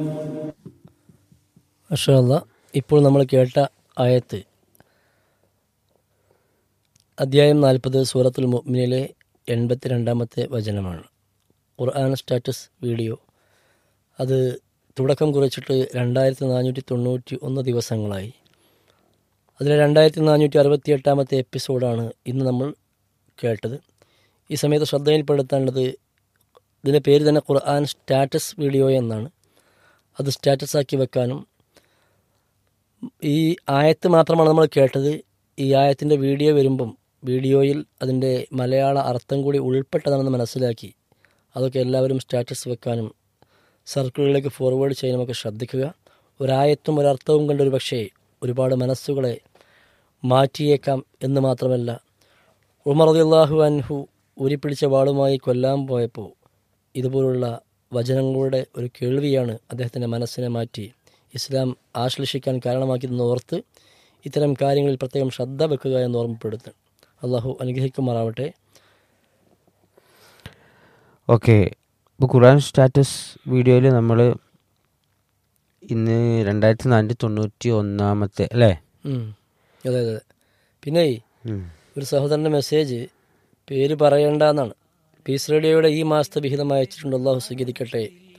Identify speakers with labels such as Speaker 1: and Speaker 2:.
Speaker 1: മഷാല്ല ഇപ്പോൾ നമ്മൾ കേട്ട ആയത്ത് അധ്യായം നാൽപ്പത് സൂറത്തുൽ മുഅ്മിനിലെ എൺപത്തിരണ്ടാമത്തെ വചനമാണ് ഖുർആൻ സ്റ്റാറ്റസ് വീഡിയോ അത് തുടക്കം കുറിച്ചിട്ട് രണ്ടായിരത്തി നാനൂറ്റി തൊണ്ണൂറ്റി ഒന്ന് ദിവസങ്ങളായി അതിലെ രണ്ടായിരത്തി നാനൂറ്റി അറുപത്തി എട്ടാമത്തെ എപ്പിസോഡാണ് ഇന്ന് നമ്മൾ കേട്ടത് ഈ സമയത്ത് ശ്രദ്ധയിൽപ്പെടുത്തേണ്ടത് ഇതിൻ്റെ പേര് തന്നെ ഖുർആൻ സ്റ്റാറ്റസ് വീഡിയോ എന്നാണ് അത് സ്റ്റാറ്റസ് ആക്കി വെക്കാനും ഈ ആയത്ത് മാത്രമാണ് നമ്മൾ കേട്ടത് ഈ ആയത്തിൻ്റെ വീഡിയോ വരുമ്പം വീഡിയോയിൽ അതിൻ്റെ മലയാള അർത്ഥം കൂടി ഉൾപ്പെട്ടതാണെന്ന് മനസ്സിലാക്കി അതൊക്കെ എല്ലാവരും സ്റ്റാറ്റസ് വെക്കാനും സർക്കിളിലേക്ക് ഫോർവേഡ് ചെയ്യാനുമൊക്കെ ശ്രദ്ധിക്കുക ഒരായത്തും ഒരർത്ഥവും കണ്ട് ഒരു പക്ഷേ ഒരുപാട് മനസ്സുകളെ മാറ്റിയേക്കാം എന്ന് മാത്രമല്ല ഉമർ റളിയല്ലാഹു അൻഹു ഊരിപ്പിടിച്ച വാളുമായി കൊല്ലാൻ പോയപ്പോൾ ഇതുപോലുള്ള വചനങ്ങളുടെ ഒരു കേൾവിയാണ് അദ്ദേഹത്തിൻ്റെ മനസ്സിനെ മാറ്റി ഇസ്ലാം ആശ്ലേഷിക്കാൻ കാരണമാക്കിയതെന്ന് ഓർത്ത് ഇത്തരം കാര്യങ്ങളിൽ പ്രത്യേകം ശ്രദ്ധ വെക്കുക എന്ന് ഓർമ്മപ്പെടുത്തുന്നു അള്ളാഹു അനുഗ്രഹിക്കുമാറാവട്ടെ
Speaker 2: ഓക്കെ ഇപ്പോൾ ഖുറാൻ സ്റ്റാറ്റസ് വീഡിയോയിൽ നമ്മൾ ഇന്ന് രണ്ടായിരത്തി നാനൂറ്റി തൊണ്ണൂറ്റി ഒന്നാമത്തെ അല്ലേ
Speaker 1: ഉം. അതെ അതെ അതെ പിന്നെ
Speaker 2: ഉം.
Speaker 1: ഒരു സഹോദരൻ്റെ മെസ്സേജ് പേര് പറയേണ്ട എന്നാണ് പീസ് റേഡിയോയുടെ ഈ മാസത്തെ വിഹിതം അയച്ചിട്ടുണ്ട് അള്ളാഹു സ്വീകരിക്കട്ടെ